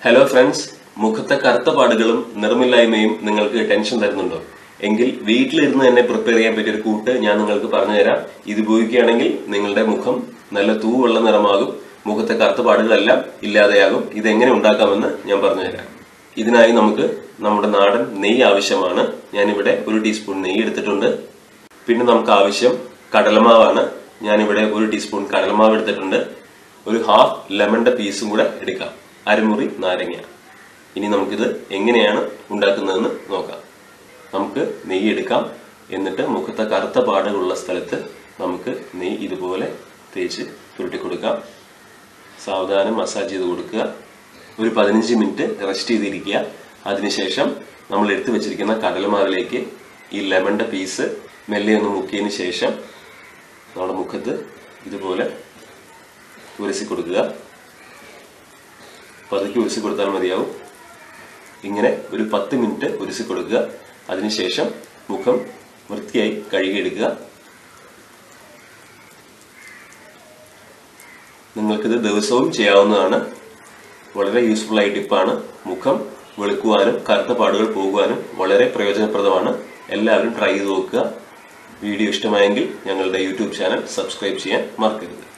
hello friends മുഖത്തെ കറുത്ത പാടുകളും നിറമില്ലായ്മയും നിങ്ങൾക്ക് ടെൻഷൻ തരുന്നുണ്ടോ എങ്കിൽ വീട്ടിലിരുന്ന് തന്നെ പ്രിപ്പയർ ചെയ്യാൻ പറ്റിയ ഒരു കൂട്ട് ഞാൻ നിങ്ങൾക്ക് പറഞ്ഞു തരാം ഇത് ഉപയോഗിക്കുകയാണെങ്കിൽ നിങ്ങളുടെ മുഖം നല്ല തൂവെള്ള നിറമാകും മുഖത്തെ കറുത്ത പാടുകളെല്ലാം ഇല്ലാതെയാകും ഇതെങ്ങനെ ഉണ്ടാക്കാമെന്ന് ഞാൻ പറഞ്ഞു തരാം ഇതിനായി നമുക്ക് നമ്മുടെ നാടൻ നെയ്യ് ആവശ്യമാണ് ഞാനിവിടെ ഒരു ടീസ്പൂൺ നെയ്യ് എടുത്തിട്ടുണ്ട് പിന്നെ നമുക്ക് ആവശ്യം കടലമാവാണ് ഞാനിവിടെ ഒരു ടീസ്പൂൺ കടലമാവ് എടുത്തിട്ടുണ്ട് ഒരു ഹാഫ് ലെമണിന്റെ പീസും കൂടെ എടുക്കാം അരമുറി നാരങ്ങ ഇനി നമുക്കിത് എങ്ങനെയാണ് ഉണ്ടാക്കുന്നതെന്ന് നോക്കാം നമുക്ക് നെയ്യ് എടുക്കാം എന്നിട്ട് മുഖത്തെ കറുത്ത പാടുകളുള്ള സ്ഥലത്ത് നമുക്ക് നെയ്യ് ഇതുപോലെ തേച്ച് പുരട്ടി കൊടുക്കാം സാവധാനം മസാജ് ചെയ്ത് കൊടുക്കുക ഒരു പതിനഞ്ച് മിനിറ്റ് റെസ്റ്റ് ചെയ്തിരിക്കുക അതിനുശേഷം നമ്മൾ എടുത്തു വെച്ചിരിക്കുന്ന കടലമാവിലേക്ക് ഈ ലെമണിന്റെ പീസ് മെല്ലെ ഒന്ന് മുക്കിയതിന് ശേഷം നമ്മുടെ മുഖത്ത് ഇതുപോലെ ഉരസി കൊടുക്കുക പതുക്കെ ഉരസി കൊടുത്താൽ മതിയാവും ഇങ്ങനെ ഒരു പത്ത് മിനിറ്റ് ഉരസി കൊടുക്കുക അതിനുശേഷം മുഖം വൃത്തിയായി കഴുകിയെടുക്കുക നിങ്ങൾക്കിത് ദിവസവും ചെയ്യാവുന്നതാണ് വളരെ യൂസ്ഫുൾ ആയ ടിപ്പാണ് മുഖം വെളുക്കുവാനും കറുത്ത പാടുകൾ പോകുവാനും വളരെ പ്രയോജനപ്രദമാണ് എല്ലാവരും ട്രൈ ചെയ്ത് നോക്കുക വീഡിയോ ഇഷ്ടമായെങ്കിൽ ഞങ്ങളുടെ യൂട്യൂബ് ചാനൽ സബ്സ്ക്രൈബ് ചെയ്യാൻ മറക്കരുത്